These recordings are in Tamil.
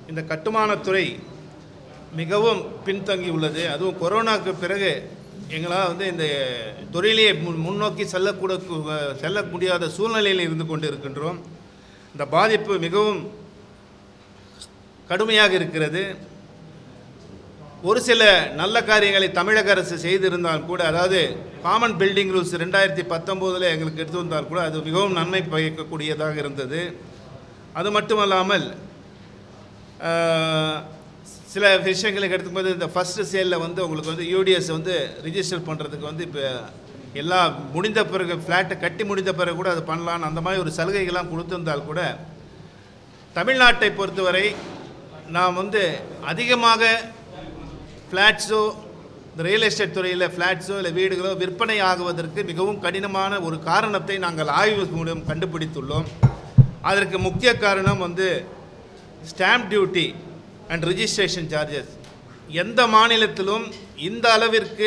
இந்த கட்டுமானத்துறை மிகவும் பின்தங்கி உள்ளது அதுவும் கொரோனாவுக்கு பிறகு எங்களால் வந்து இந்த தொழிலையே முன் முன்னோக்கி செல்லக்கூட செல்ல முடியாத சூழ்நிலையில் இருந்து கொண்டு இருக்கின்றோம் இந்த பாதிப்பு மிகவும் கடுமையாக இருக்கிறது ஒரு சில நல்ல காரியங்களை தமிழக அரசு செய்திருந்தால் கூட அதாவது காமன் பில்டிங் ரூல்ஸ் ரெண்டாயிரத்தி பத்தொம்போதில் எங்களுக்கு எடுத்து வந்தால் கூட அது மிகவும் நன்மை பயக்கக்கூடியதாக இருந்தது அது மட்டுமல்லாமல் ஆஹ், சில விஷயங்களுக்கு எடுத்துக்கும்போது இந்த ஃபஸ்ட்டு சேலில் வந்து உங்களுக்கு வந்து யூடிஎஸ் வந்து ரிஜிஸ்டர் பண்ணுறதுக்கு வந்து இப்போ எல்லாம் முடிந்த பிறகு ஃப்ளாட்டை கட்டி முடிந்த பிறகு கூட அது பண்ணலான்னு அந்த மாதிரி ஒரு சலுகைகள்லாம் கொடுத்திருந்தால் கூட தமிழ்நாட்டை பொறுத்தவரை நாம் வந்து அதிகமாக ஃப்ளாட்ஸோ இந்த ரியல் எஸ்டேட் துறையில் ஃப்ளாட்ஸோ இல்லை வீடுகளோ விற்பனை ஆகுவதற்கு மிகவும் கடினமான ஒரு காரணத்தை நாங்கள் ஆய்வு மூலம் கண்டுபிடித்துள்ளோம் அதற்கு முக்கிய காரணம் வந்து stamp duty and registration charges எந்த மாநிலத்திலும் இந்த அளவிற்கு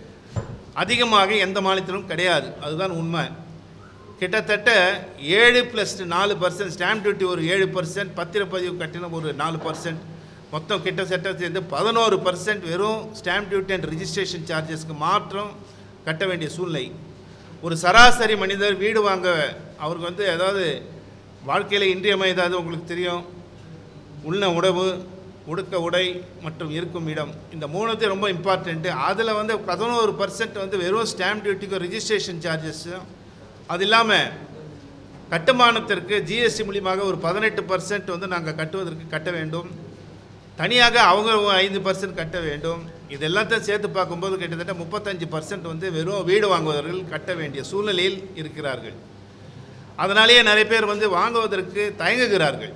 அதிகமாக எந்த மாநிலத்திலும் கிடையாது அதுதான் உண்மை கிட்டத்தட்ட ஏழு ப்ளஸ் நாலு பர்சன்ட் ஸ்டாம்ப் டியூட்டி ஒரு ஏழு பர்சன்ட் பத்திரப்பதிவு கட்டணம் ஒரு நாலு பர்சன்ட் மொத்தம் கிட்டத்தட்ட சேர்ந்து பதினோரு பர்சன்ட் வெறும் ஸ்டாம்ப் டியூட்டி அண்ட் ரிஜிஸ்ட்ரேஷன் சார்ஜஸ்க்கு மாத்திரம் கட்ட வேண்டிய சூழ்நிலை ஒரு சராசரி மனிதர் வீடு வாங்க அவருக்கு வந்து அதாவது வாழ்க்கையில் இன்றியமையாதது உங்களுக்கு தெரியும் உண்ண உணவு உடுக்க உடை மற்றும் இருக்கும் இடம் இந்த மூணுத்தையும் ரொம்ப இம்பார்ட்டண்ட்டு அதில் வந்து பதினோரு பர்சன்ட் வந்து வெறும் ஸ்டாம்ப் டியூட்டிக்கும் ரிஜிஸ்ட்ரேஷன் சார்ஜஸும் அது இல்லாமல் கட்டுமானத்திற்கு ஜிஎஸ்டி மூலியமாக ஒரு பதினெட்டு பர்சன்ட் வந்து நாங்கள் கட்டுவதற்கு கட்ட வேண்டும் தனியாக அவங்க ஒரு ஐந்து பர்சன்ட் கட்ட வேண்டும் இது எல்லாத்தையும் சேர்த்து பார்க்கும்போது கிட்டத்தட்ட முப்பத்தஞ்சு பர்சன்ட் வந்து வெறும் வீடு வாங்குவதர்கள் கட்ட வேண்டிய சூழ்நிலையில் இருக்கிறார்கள் அதனாலேயே நிறைய பேர் வந்து வாங்குவதற்கு தயங்குகிறார்கள்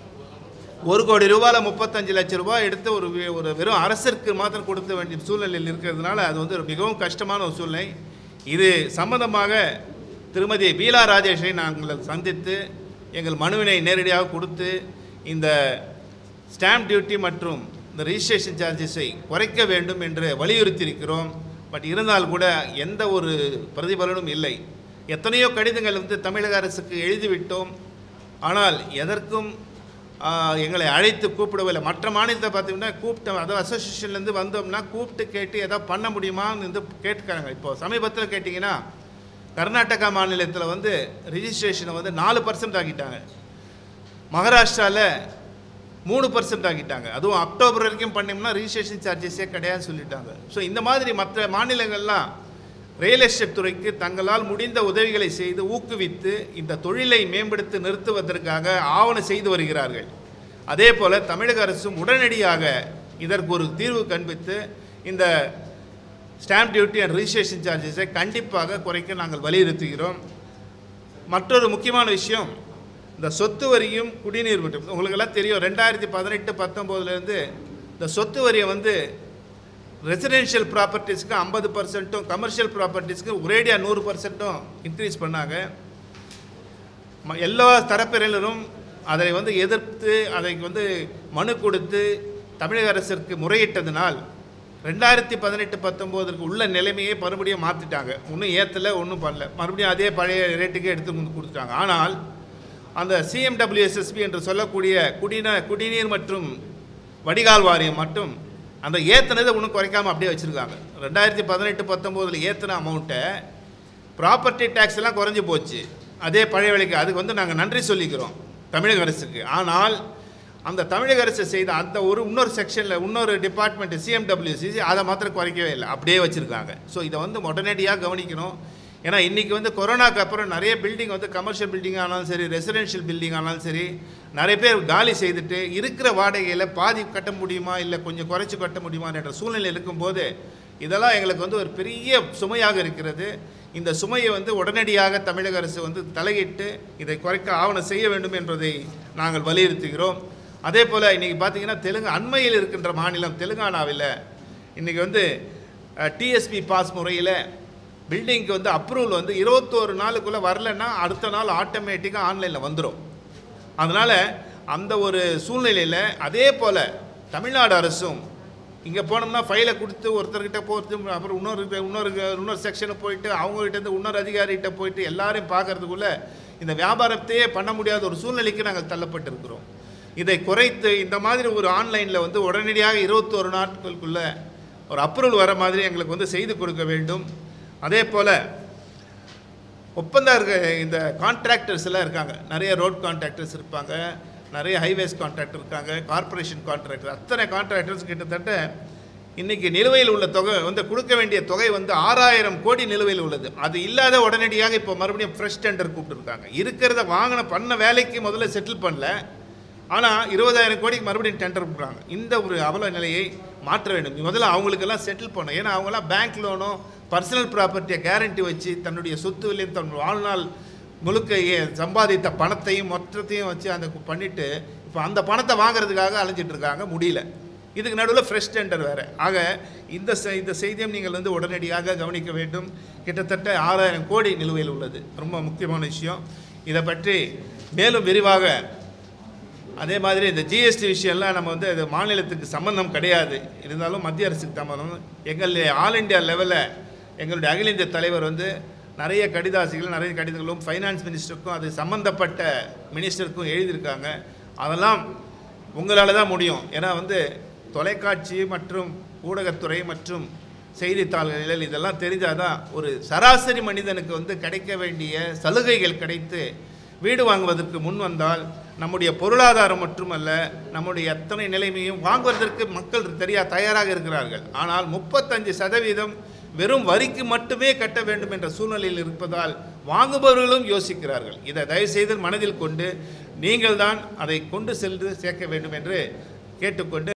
ஒரு கோடி ரூபாயில் முப்பத்தஞ்சு லட்சம் ரூபாய் எடுத்து ஒரு வி- ஒரு வெறும் அரசிற்கு மாத்திரம் கொடுக்க வேண்டிய சூழ்நிலையில் இருக்கிறதுனால அது வந்து ஒரு மிகவும் கஷ்டமான ஒரு சூழ்நிலை இது சம்பந்தமாக திருமதி பீலா ராஜேஷை நாங்கள் சந்தித்து எங்கள் மனுவினை நேரடியாக கொடுத்து இந்த ஸ்டாம்ப் டியூட்டி மற்றும் இந்த ரிஜிஸ்ட்ரேஷன் சார்ஜஸை குறைக்க வேண்டும் என்று வலியுறுத்தியிருக்கிறோம் பட் இருந்தால் கூட எந்த ஒரு பிரதிபலனும் இல்லை எத்தனையோ கடிதங்கள் வந்து தமிழக அரசுக்கு எழுதிவிட்டோம் ஆனால் எதற்கும் ஆ, எங்களை அழைத்து கூப்பிடவில்லை மற்ற மாநிலத்தை பார்த்தீங்கன்னா கூப்பிட்ட அதாவது அசோசியேஷன்லேருந்து வந்தோம்னா கூப்பிட்டு கேட்டு எதாவது பண்ண முடியுமான்னு வந்து கேட்டுக்கிறாங்க இப்போ சமீபத்தில் கேட்டிங்கன்னா கர்நாடகா மாநிலத்தில் வந்து ரிஜிஸ்ட்ரேஷனை வந்து நாலு பர்சன்ட் ஆக்கிட்டாங்க மகாராஷ்டிராவில் மூணு பர்சன்ட் ஆக்கிட்டாங்க அதுவும் அக்டோபர் வரைக்கும் பண்ணோம்னா ரிஜிஸ்ட்ரேஷன் சார்ஜஸே கிடையாதுன்னு சொல்லிட்டாங்க ஸோ இந்த மாதிரி மற்ற மாநிலங்கள்லாம் ரியல் எஸ்டேட் துறைக்கு தங்களால் முடிந்த உதவிகளை செய்து ஊக்குவித்து இந்த தொழிலை மேம்படுத்தி நிறுத்துவதற்காக ஆவணம் செய்து வருகிறார்கள் அதே போல் தமிழக அரசும் உடனடியாக இதற்கு ஒரு தீர்வு கண்பித்து இந்த ஸ்டாம்ப் டியூட்டி அண்ட் ரிஜிஸ்ட்ரேஷன் சார்ஜஸை கண்டிப்பாக குறைக்க நாங்கள் வலியுறுத்துகிறோம் மற்றொரு முக்கியமான விஷயம் இந்த சொத்து வரியும் குடிநீர் மற்றும் உங்களுக்கெல்லாம் தெரியும் ரெண்டாயிரத்தி பதினெட்டு பத்தொம்போதுலேருந்து இந்த சொத்து வரியை வந்து ரெசிடென்ஷியல் ப்ராப்பர்ட்டிஸ்க்கு ஐம்பது பர்சன்ட்டும் கமர்ஷியல் ப்ராப்பர்ட்டிஸ்க்கு ஒரேடியாக நூறு பர்சன்ட்டும் இன்க்ரீஸ் பண்ணாங்க ம- எல்லா தரப்பினரும் அதை வந்து எதிர்த்து அதை வந்து மனு கொடுத்து தமிழக அரசிற்கு முறையிட்டதனால் ரெண்டாயிரத்தி பதினெட்டு பத்தொம்போதுக்கு உள்ள நிலைமையை மறுபடியும் மாற்றிட்டாங்க ஒன்றும் ஏற்றலை ஒன்றும் பண்ணல மறுபடியும் அதே பழைய ரேட்டுக்கே எடுத்து கொண்டு கொடுத்துட்டாங்க ஆனால் அந்த சிஎம்டபிள்யூஎஸ்எஸ்பி என்று சொல்லக்கூடிய குடிந குடிநீர் மற்றும் வடிகால் வாரியம் மட்டும் அந்த ஏற்றினதை ஒன்றும் குறைக்காம அப்படியே வச்சுருக்காங்க ரெண்டாயிரத்தி பதினெட்டு பத்தொம்போதில் ஏற்றின அமௌண்ட்டை ப்ராப்பர்ட்டி டேக்ஸ் எல்லாம் குறைஞ்சி போச்சு அதே பழைய விலைக்கு அதுக்கு வந்து நாங்கள் நன்றி சொல்லிக்கிறோம் தமிழக அரசுக்கு ஆனால் அந்த தமிழக அரசு செய்த அந்த ஒரு இன்னொரு செக்ஷனில் இன்னொரு டிபார்ட்மெண்ட் சிஎம்டபிள்யூசிசி அதை மாத்திரம் குறைக்கவே இல்லை அப்படியே வச்சுருக்காங்க ஸோ இதை வந்து உடனடியாக கவனிக்கணும் ஏன்னா இன்றைக்கி வந்து கொரோனாக்கு அப்புறம் நிறைய பில்டிங் வந்து கமர்ஷியல் பில்டிங் ஆனாலும் சரி ரெசிடென்ஷியல் பில்டிங் ஆனாலும் சரி நிறைய பேர் காலி செய்துட்டு இருக்கிற வாடகையில் பாதி கட்ட முடியுமா இல்லை கொஞ்சம் குறைச்சி கட்ட முடியுமா என்ற சூழ்நிலை இருக்கும்போது இதெல்லாம் எங்களுக்கு வந்து ஒரு பெரிய சுமையாக இருக்கிறது இந்த சுமையை வந்து உடனடியாக தமிழக அரசு வந்து தலையிட்டு இதை குறைக்க ஆவணம் செய்ய வேண்டும் என்பதை நாங்கள் வலியுறுத்துகிறோம் அதே போல் இன்றைக்கி பார்த்தீங்கன்னா தெலுங்கு அண்மையில் இருக்கின்ற மாநிலம் தெலுங்கானாவில் இன்றைக்கி வந்து டிஎஸ்பி பாஸ் முறையில் பில்டிங்க்கு வந்து அப்ரூவல் வந்து இருபத்தோரு நாளுக்குள்ளே வரலன்னா அடுத்த நாள் ஆட்டோமேட்டிக்காக ஆன்லைனில் வந்துடும் அதனால் அந்த ஒரு சூழ்நிலையில் அதே போல் தமிழ்நாடு அரசும் இங்கே போனோம்னா ஃபைலை கொடுத்து ஒருத்தர்கிட்ட போகிறது அப்புறம் இன்னொரு இன்னொரு இன்னொரு செக்ஷனுக்கு போயிட்டு அவங்ககிட்ட இருந்து இன்னொரு அதிகாரிகிட்ட போயிட்டு எல்லாரையும் பார்க்கறதுக்குள்ள இந்த வியாபாரத்தையே பண்ண முடியாத ஒரு சூழ்நிலைக்கு நாங்கள் தள்ளப்பட்டிருக்கிறோம் இதை குறைத்து இந்த மாதிரி ஒரு ஆன்லைனில் வந்து உடனடியாக இருபத்தோரு நாட்களுக்குள்ள ஒரு அப்ரூவல் வர மாதிரி எங்களுக்கு வந்து செய்து கொடுக்க வேண்டும் அதே போல் ஒப்பந்தம் இருக்க இந்த கான்ட்ராக்டர்ஸ் எல்லாம் இருக்காங்க நிறைய ரோட் கான்ட்ராக்டர்ஸ் இருப்பாங்க நிறைய ஹைவேஸ் கான்ட்ராக்டர் இருக்காங்க கார்ப்பரேஷன் கான்ட்ராக்டர் அத்தனை கான்ட்ராக்டர்ஸ் கிட்டத்தட்ட இன்னைக்கு நிலுவையில் உள்ள தொகை வந்து கொடுக்க வேண்டிய தொகை வந்து ஆறாயிரம் கோடி நிலுவையில் உள்ளது அது இல்லாத உடனடியாக இப்போ மறுபடியும் ஃப்ரெஷ் டெண்டர் கூப்பிட்டுருக்காங்க இருக்கிறத வாங்கின பண்ண வேலைக்கு முதல்ல செட்டில் பண்ணல ஆனால் இருபதாயிரம் கோடிக்கு மறுபடியும் டெண்டர் கொடுக்குறாங்க இந்த ஒரு அவல நிலையை மாற்ற வேண்டும் முதல்ல அவங்களுக்கெல்லாம் செட்டில் பண்ணணும் ஏன்னா அவங்கெல்லாம் பேங்க் லோனோ பர்சனல் ப்ராப்பர்ட்டியை கேரண்டி வச்சு தன்னுடைய சொத்துவிலையும் தன் வாழ்நாள் முழுக்க ஏ- சம்பாதித்த பணத்தையும் மொத்தத்தையும் வச்சு அந்த கு- பண்ணிட்டு இப்போ அந்த பணத்தை வாங்குறதுக்காக அலைஞ்சிட்டு இருக்காங்க முடியல இதுக்கு நடுவில் ஃப்ரெஷ் டெண்டர் வேறு ஆக இந்த செ- இந்த செய்தியும் நீங்கள் வந்து உடனடியாக கவனிக்க வேண்டும் கிட்டத்தட்ட ஆறாயிரம் கோடி நிலுவையில் உள்ளது ரொம்ப முக்கியமான விஷயம் இதை பற்றி மேலும் விரிவாக அதே மாதிரி இந்த ஜிஎஸ்டி விஷயம்லாம் நம்ம வந்து அது மாநிலத்துக்கு சம்பந்தம் கிடையாது இருந்தாலும் மத்திய அரசுக்கு சம்பந்தம் எங்களுடைய ஆல் இந்தியா லெவலில் எங்களுடைய அகில இந்திய தலைவர் வந்து நிறைய கடிதாசிகள் நிறைய கடிதங்களும் ஃபைனான்ஸ் மினிஸ்டருக்கும் அது சம்பந்தப்பட்ட மினிஸ்டருக்கும் எழுதியிருக்காங்க அதெல்லாம் உங்களால் தான் முடியும் ஏன்னா வந்து தொலைக்காட்சி மற்றும் ஊடகத்துறை மற்றும் செய்தித்தாள்களில் இதெல்லாம் தெரிஞ்சாதான் ஒரு சராசரி மனிதனுக்கு வந்து கிடைக்க வேண்டிய சலுகைகள் கிடைத்து வீடு வாங்குவதற்கு முன் வந்தால் நம்முடைய பொருளாதாரம் மட்டுமல்ல நம்முடைய எத்தனை நிலைமையும் வாங்குவதற்கு மக்கள் தெரியா தயாராக இருக்கிறார்கள் ஆனால் முப்பத்தஞ்சு சதவீதம் வெறும் வரிக்கு மட்டுமே கட்ட வேண்டும் என்ற சூழ்நிலையில் இருப்பதால் வாங்குபவர்களும் யோசிக்கிறார்கள் இதை தயவுசெய்து மனதில் கொண்டு நீங்கள் தான் அதை கொண்டு சென்று சேர்க்க வேண்டும் என்று கேட்டுக்கொண்டு